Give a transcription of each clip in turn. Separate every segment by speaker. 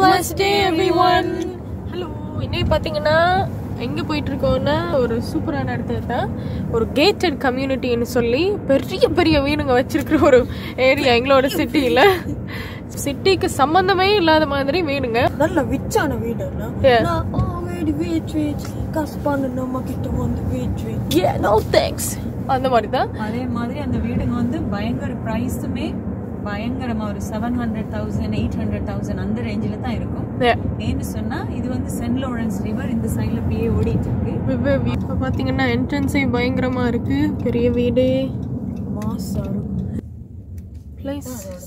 Speaker 1: blessed day everyone hello இன்னைக்கு பார்த்தீங்கன்னா எங்கே போயிட்டு இருக்கோம்னா ஒரு சூப்பரான இடத்துல தான் ஒரு கேட்டட் கம்யூனிட்டின்னு சொல்லி பெரிய பெரிய வீடுங்க வச்சிருக்கிற ஒரு ஏரியா எங்களோட சிட்டியில் சிட்டிக்கு சம்பந்தமே இல்லாத மாதிரி வீடுங்க
Speaker 2: நல்ல விச்சான வீடு இல்ல?
Speaker 1: Yeah.
Speaker 2: நான், "ஓ, வீடு வீச் வீச் காசு பண்ணு நம்ம கிட்ட வந்து வீச் வீச்
Speaker 1: ஏ நோ தேங்க்ஸ் அந்த மாதிரி தான்
Speaker 3: அதே மாதிரி அந்த வீடுங்க வந்து பயங்கர ப்ரைஸுமே பயங்கரமா ஒரு seven hundred thousand eight hundred thousand அந்த ரேஞ்சில தான் இருக்கும்
Speaker 1: Yeah.
Speaker 3: ஏன்னு சொன்னா இது வந்து சென்ட் லாரன்ஸ் ரிவர் இந்த சைட்ல அப்படியே ஓடிட்டு இருக்கு
Speaker 1: இப்போ பார்த்தீங்கன்னா என்ட்ரன்ஸே பயங்கரமாக இருக்கு பெரிய வீடு
Speaker 2: மாசா இருக்கும்
Speaker 1: பிளேஸ்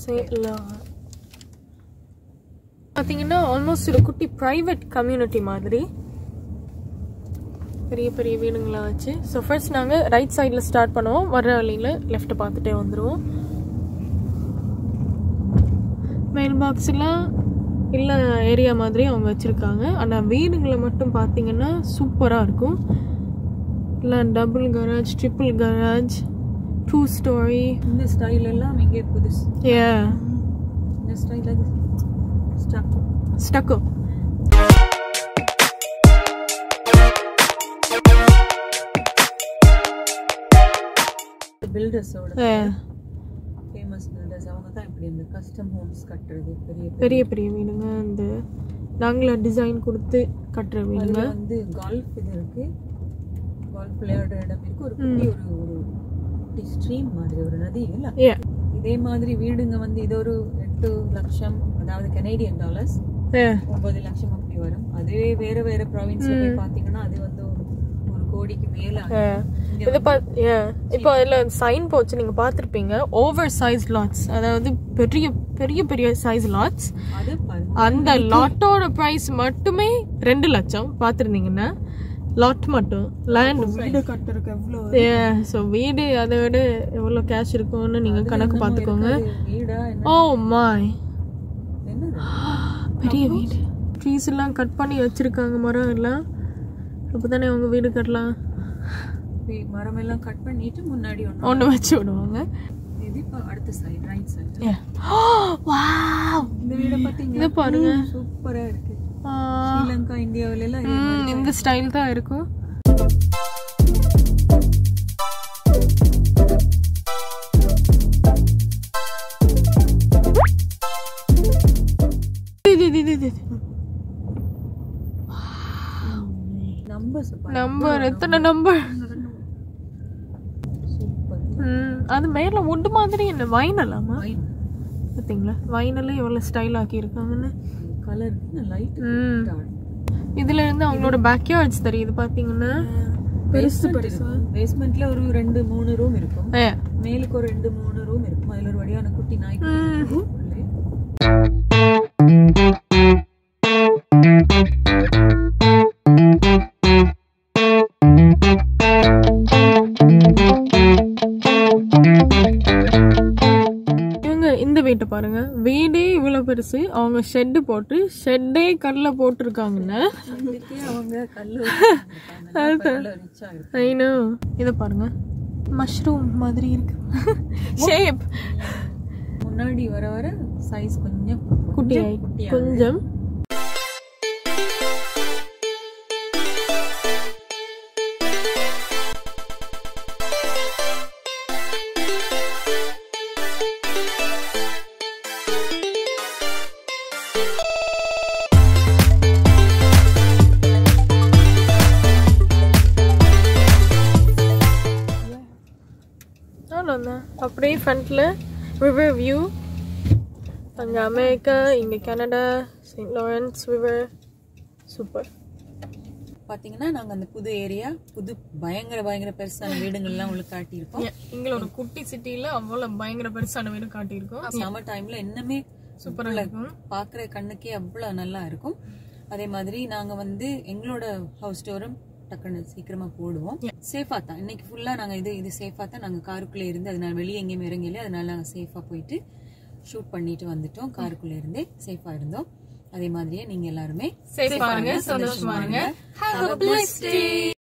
Speaker 1: பார்த்தீங்கன்னா ஆல்மோஸ்ட் ஒரு குட்டி ப்ரைவேட் கம்யூனிட்டி மாதிரி பெரிய பெரிய வீடுங்களாம் வச்சு ஸோ ஃபர்ஸ்ட் நாங்கள் ரைட் சைடில் ஸ்டார்ட் பண்ணுவோம் வர்ற வழியில் லெஃப்ட் பார்த்துட்டே வந்துடுவோம் மெயில் பாக்ஸ்லாம் இல்லை ஏரியா மாதிரி அவங்க வச்சுருக்காங்க ஆனால் வீடுங்களை மட்டும் பார்த்தீங்கன்னா சூப்பராக இருக்கும் இல்லை double garage triple garage two storey
Speaker 3: இந்த ஸ்டைல் எல்லாம் இங்கே புதுசு
Speaker 1: ஏ
Speaker 3: இந்த ஸ்டைல் அது ஸ்டக்
Speaker 1: ஸ்டக்கோ
Speaker 3: பில்டர்ஸோட ஃபேமஸ் பில்டர்ஸ் அவங்க தான் இப்படி இந்த கஸ்டம் ஹோம்ஸ் கட்டுறது பெரிய
Speaker 1: பெரிய பெரிய வீடுங்க இந்த நாங்களா டிசைன் கொடுத்து கட்டுற வீடுங்க
Speaker 3: அதுல வந்து கால்ஃப் இது இருக்கு கால்ஃப் விளையாடுற இடம் இருக்கு ஒரு குட்டி ஒரு ஒரு குட்டி ஸ்ட்ரீம் மாதிரி ஒரு நதி இல்ல
Speaker 1: ஏ
Speaker 3: இதே மாதிரி வீடுங்க வந்து இது ஒரு எட்டு லட்சம் அதாவது கனேடியன் டாலர்ஸ்
Speaker 1: ஏ
Speaker 3: ஒன்பது லட்சம் அப்படி வரும் அதுவே வேற வேற ப்ராவின்ஸ்ல போய் பாத்தீங்கன்னா அது வந்து ஒரு ஒரு கோடிக்கு மேல ஆகும். இங்க
Speaker 1: இது பா ஏ இப்போ அதில் சைன் போச்சு நீங்கள் பார்த்துருப்பீங்க ஓவர் சைஸ் லாட்ஸ் அதாவது பெரிய பெரிய பெரிய சைஸ் லாட்ஸ்
Speaker 3: அது பாருங்க
Speaker 1: அந்த லாட்டோட ப்ரைஸ் மட்டுமே ரெண்டு லட்சம் பார்த்துருந்தீங்கன்னா லாட் மட்டும் லேண்ட்
Speaker 2: வீடு கட்டுறதுக்கு எவ்வளோ
Speaker 1: ஏ ஸோ வீடு அதை விட எவ்வளோ கேஷ் இருக்கும்னு நீங்கள் கணக்கு பார்த்துக்கோங்க
Speaker 3: அது வீடா என்ன
Speaker 1: ஓ மாய்
Speaker 3: என்னது?
Speaker 1: பெரிய வீடு ட்ரீஸ் எல்லாம் கட் பண்ணி வச்சிருக்காங்க மரம் எல்லாம் அப்பதானே அவங்க வீடு கட்டலாம்
Speaker 3: வி- மரம் எல்லாம் கட் பண்ணிட்டு முன்னாடி ஒண்ணு
Speaker 1: ஒன்று வச்சு விடுவாங்க
Speaker 3: இது இப்ப அடுத்த side right side
Speaker 1: Yeah. Wow!
Speaker 3: இந்த வீட பாத்தீங்களா
Speaker 1: இதை பாருங்க
Speaker 3: சூப்பரா இருக்கு
Speaker 1: ஆ,
Speaker 3: ஸ்ரீலங்கா இந்தியாவில எல்லாம் இது
Speaker 1: ம், இந்த ஸ்டைல் தான் இருக்கும் இது, இது, இது, இது.
Speaker 3: நம்பர்ஸ்
Speaker 1: நம்பர் எத்தனை நம்பர்
Speaker 3: சூப்பர்
Speaker 1: ம், அது மேல wood மாதிரி என்ன வைனலாமா பார்த்தீங்களா வைனலே எவ்வளோ ஸ்டைல் ஆக்கி இருக்காங்கன்னு
Speaker 3: கலர் லைட்
Speaker 1: ம். இதுல இருந்து அவங்களோட பேக்யார்ட்ஸ் தெரியுது பாத்தீங்கன்னா
Speaker 3: பெருசு பெருசா பேஸ்மெண்ட்ல ஒரு ரெண்டு மூணு ரூம் இருக்கும்
Speaker 1: ஏ,
Speaker 3: மேலுக்கு ஒரு ரெண்டு மூணு ரூம் இருக்கும் அதுல ஒரு வழியான குட்டி நாய்
Speaker 1: ம்.
Speaker 3: உள்ளே.
Speaker 1: இவங்க இந்த வீட்டை பாருங்க வீடே இவ்வளவு பெருசு அவங்க ஷெட்டு போட்டு ஷெட்டே கல்ல போட்டிருக்காங்கன்னா
Speaker 3: இதுக்கே அவங்க கல்லு வச்சிருக்காங்க. ரிச்சா இருக்கு
Speaker 1: ஐனோ இத பாருங்க மஷ்ரூம் மாதிரி இருக்கு ஷேப்
Speaker 3: முன்னாடி வர வர சைஸ் கொஞ்சம்
Speaker 1: குட்டியாய்
Speaker 3: குட்டியா
Speaker 1: கொஞ்சம் அவ்வளோதான் அப்படியே ஃப்ரண்ட்ல ரிவர் வியூ அங்கே அமெரிக்கா இங்கே Canada Saint Lawrence river super
Speaker 3: பாத்தீங்கன்னா நாங்க அந்த புது ஏரியா புது பயங்கர பயங்கர பெருசான வீடுங்கள்லாம் உங்களுக்கு காட்டியிருக்கோம்
Speaker 1: எங்களோட குட்டி சிட்டில அவ்வளவு பயங்கர பெருசான வீடு காட்டியிருக்கோம்
Speaker 3: சம்மர் டைம்ல இன்னுமே
Speaker 1: சூப்பரா இருக்கும்
Speaker 3: பாக்குற கண்ணுக்கே அவ்வளவு நல்லா இருக்கும் அதே மாதிரி நாங்க வந்து எங்களோட ஹவுஸ் ஸ்டோரும் டக்குன்னு சீக்கிரமா போடுவோம் சேஃபா தான் இன்னைக்கு ஃபுல்லா நாங்க இது இது சேஃபா தான் நாங்க காருக்குள்ளே இருந்து அதனால வெளியே எங்கேயும் இறங்கல அதனால நாங்க சேஃபா போயிட்டு ஷூட் பண்ணிட்டு வந்துட்டோம் காருக்குள்ள இருந்தே சேஃபா இருந்தோம் அதே மாதிரியே நீங்க எல்லாருமே
Speaker 1: சேஃபா இருங்க சந்தோஷமா இருங்க Have a blessed day.